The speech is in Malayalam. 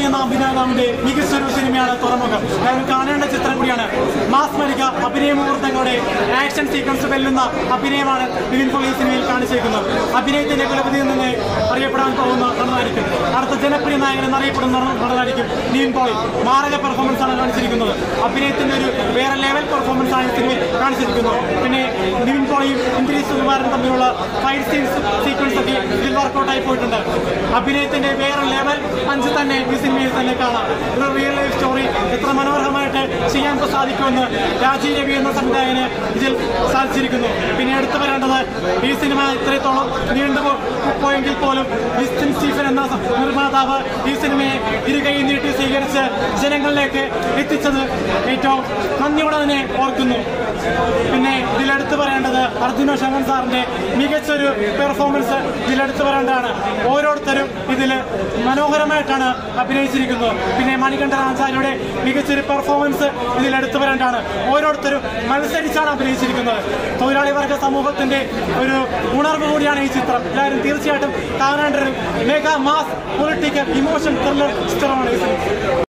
എന്ന അഭിനേതാവിന്റെ മികച്ചൊരു സിനിമയാണ് തുറമുഖം അതായത് കാണേണ്ട ചിത്രം കൂടിയാണ് മാസ് മലിക അഭിനയ മുഹൂർത്തങ്ങളുടെ ആക്ഷൻ സീക്വൻസ് വെല്ലുന്ന അഭിനയമാണ് നിവിൻ പോളി ഈ സിനിമയിൽ കാണിച്ചേക്കുന്നത് അഭിനയത്തിന്റെ കുലപതിയിൽ നിന്ന് അറിയപ്പെടാൻ പോകുന്ന നടനായിരിക്കും അടുത്ത ജനപ്രിയ നായകൻ എന്നറിയപ്പെടുന്ന നട- നടനായിരിക്കും നിവിൻ പോളി മാരക പെർഫോമൻസ് ആണ് കാണിച്ചിരിക്കുന്നത് അഭിനയത്തിന്റെ ഒരു വേറെ ലെവൽ പെർഫോമൻസ് ആണ് ഈ സിനിമയിൽ കാണിച്ചിരിക്കുന്നത് പിന്നെ നിവിൻ പോളിയും ഇന്ദ്രീസ് സുകുമാരനും തമ്മിലുള്ള ഫൈറ്റ് സീൻസ് സീക്വൻസ് ഒക്കെ ഇതിൽ വർക്കൗട്ട് ആയി പോയിട്ടുണ്ട് അഭിനയത്തിന്റെ വേറെ ലെവൽ അഞ്ച് തന്നെ ഈ സിനിമയിൽ തന്നെ കാണാം ഒരു റിയൽ ലൈഫ് സ്റ്റോറി എത്ര മനോഹരമായിട്ട് ചെയ്യാൻ സാധിക്കുമെന്ന് രാജീവ് രവി എന്ന സംവിധായകന് ഇതിൽ സാധിച്ചിരിക്കുന്നു പിന്നെ എടുത്തു വരേണ്ടത് ഈ സിനിമ ഇത്രത്തോളം നീണ്ടു പോ- പോയെങ്കിൽ പോലും ലിസ്റ്റിൻ സ്റ്റീഫൻ എന്ന സ- നിർമ്മാതാവ് ഈ സിനിമയെ ഇരുകൈ നീട്ടി സ്വീകരിച്ച് ജനങ്ങളിലേക്ക് എത്തിച്ചത് ഏറ്റവും നന്ദിയോടെ തന്നെ ഓർക്കുന്നു പിന്നെ ഇതിലെടുത്തു പറയേണ്ടത് അർജുന ശങ്കർ സാറിന്റെ മികച്ചൊരു പെർഫോമൻസ് ഇതിലെടുത്തു പറയേണ്ടതാണ് ഓരോരുത്തരും ഇതിൽ മനോഹരമായിട്ടാണ് അഭിനയിച്ചിരിക്കുന്നത് പിന്നെ മണികണ്ഠ ആചാര്യയുടെ മികച്ചൊരു പെർഫോമൻസ് ഇതിൽ എടുത്തു വരേണ്ടതാണ് ഓരോരുത്തരും മത്സരിച്ചാണ് അഭിനയിച്ചിരിക്കുന്നത് തൊഴിലാളി വർഗ സമൂഹത്തിന്റെ ഒരു ഉണർവ് കൂടിയാണ് ഈ ചിത്രം എല്ലാവരും തീർച്ചയായിട്ടും കാണേണ്ട ഒരു mega mass political emotion thriller ചിത്രമാണ് ഈ സിനിമ